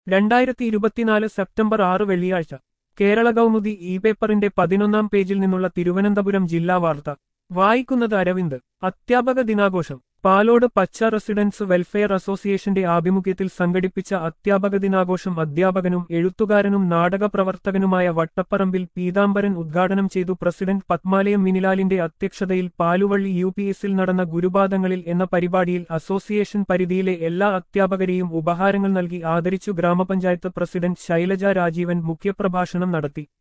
രണ്ടായിരത്തി ഇരുപത്തിനാല് സെപ്റ്റംബർ ആറ് വെള്ളിയാഴ്ച കേരള കൗമുദി ഇ പേപ്പറിന്റെ പതിനൊന്നാം പേജിൽ നിന്നുള്ള തിരുവനന്തപുരം ജില്ലാ വാർത്ത വായിക്കുന്നത് അരവിന്ദ് അധ്യാപക ദിനാഘോഷം പാലോട് പച്ച റെസിഡൻസ് വെൽഫെയർ അസോസിയേഷന്റെ ആഭിമുഖ്യത്തിൽ സംഘടിപ്പിച്ച അധ്യാപക ദിനാഘോഷം അധ്യാപകനും എഴുത്തുകാരനും നാടകപ്രവർത്തകനുമായ വട്ടപ്പറമ്പിൽ പീതാംബരൻ ഉദ്ഘാടനം ചെയ്തു പ്രസിഡന്റ് പത്മാലയം മിനിലാലിന്റെ അധ്യക്ഷതയിൽ പാലുവള്ളി യു പി എസിൽ നടന്ന ഗുരുപാദങ്ങളിൽ എന്ന പരിപാടിയിൽ അസോസിയേഷൻ പരിധിയിലെ എല്ലാ അധ്യാപകരെയും ഉപഹാരങ്ങൾ നൽകി ആദരിച്ചു ഗ്രാമപഞ്ചായത്ത് പ്രസിഡന്റ് ശൈലജ രാജീവൻ മുഖ്യപ്രഭാഷണം നടത്തി